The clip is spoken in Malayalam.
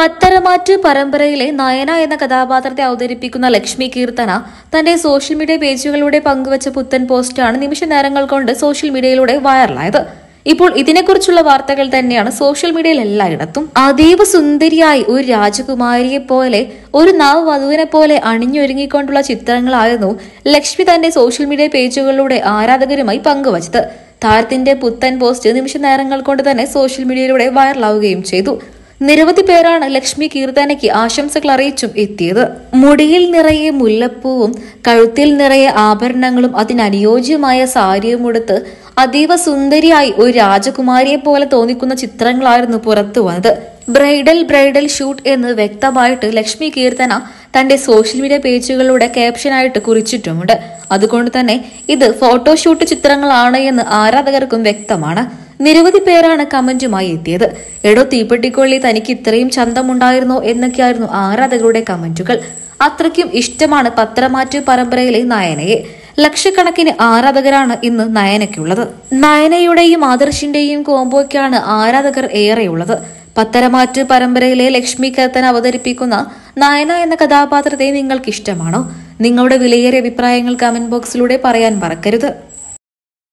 പത്തരമാറ്റ് പരമ്പരയിലെ നയന എന്ന കഥാപാത്രത്തെ അവതരിപ്പിക്കുന്ന ലക്ഷ്മി കീർത്തന തന്റെ സോഷ്യൽ മീഡിയ പേജുകളിലൂടെ പങ്കുവച്ച പുത്തൻ പോസ്റ്റാണ് നിമിഷ നേരങ്ങൾ കൊണ്ട് സോഷ്യൽ മീഡിയയിലൂടെ വൈറലായത് ഇപ്പോൾ ഇതിനെക്കുറിച്ചുള്ള വാർത്തകൾ തന്നെയാണ് സോഷ്യൽ മീഡിയയിൽ എല്ലായിടത്തും അതീവ സുന്ദരിയായി ഒരു രാജകുമാരിയെ പോലെ ഒരു നവവധുവിനെ പോലെ അണിഞ്ഞൊരുങ്ങിക്കൊണ്ടുള്ള ചിത്രങ്ങളായിരുന്നു ലക്ഷ്മി തന്റെ സോഷ്യൽ മീഡിയ പേജുകളിലൂടെ ആരാധകരുമായി പങ്കുവച്ചത് താരത്തിന്റെ പുത്തൻ പോസ്റ്റ് നിമിഷ നേരങ്ങൾ കൊണ്ട് തന്നെ സോഷ്യൽ മീഡിയയിലൂടെ വൈറലാവുകയും ചെയ്തു നിരവധി പേരാണ് ലക്ഷ്മി കീർത്തനയ്ക്ക് ആശംസകൾ അറിയിച്ചും എത്തിയത് മുടിയിൽ നിറയെ മുല്ലപ്പൂവും കഴുത്തിൽ നിറയെ ആഭരണങ്ങളും അതിനനുയോജ്യമായ സാരിയും ഉടുത്ത് അതീവ സുന്ദരിയായി ഒരു രാജകുമാരിയെ പോലെ തോന്നിക്കുന്ന ചിത്രങ്ങളായിരുന്നു പുറത്തു വന്നത് ബ്രൈഡൽ ബ്രൈഡൽ ഷൂട്ട് എന്ന് വ്യക്തമായിട്ട് ലക്ഷ്മി കീർത്തന തന്റെ സോഷ്യൽ മീഡിയ പേജുകളിലൂടെ ക്യാപ്ഷനായിട്ട് കുറിച്ചിട്ടുമുണ്ട് അതുകൊണ്ട് തന്നെ ഇത് ഫോട്ടോഷൂട്ട് ചിത്രങ്ങളാണ് എന്ന് ആരാധകർക്കും വ്യക്തമാണ് നിരവധി പേരാണ് കമന്റുമായി എത്തിയത് എടോ തീപ്പെട്ടിക്കൊള്ളി തനിക്ക് ഇത്രയും ചന്തമുണ്ടായിരുന്നോ എന്നൊക്കെയായിരുന്നു ആരാധകരുടെ കമന്റുകൾ അത്രയ്ക്കും ഇഷ്ടമാണ് പത്രമാറ്റ് പരമ്പരയിലെ നയനയെ ലക്ഷക്കണക്കിന് ആരാധകരാണ് ഇന്ന് നയനയ്ക്കുള്ളത് നയനയുടെയും ആദർശിന്റെയും കോംബോയ്ക്കാണ് ആരാധകർ ഏറെയുള്ളത് പത്തരമാറ്റ് പരമ്പരയിലെ ലക്ഷ്മി കത്തൻ അവതരിപ്പിക്കുന്ന നയന എന്ന കഥാപാത്രത്തെ നിങ്ങൾക്ക് ഇഷ്ടമാണോ നിങ്ങളുടെ വിലയേറിയ അഭിപ്രായങ്ങൾ കമന്റ് ബോക്സിലൂടെ പറയാൻ മറക്കരുത്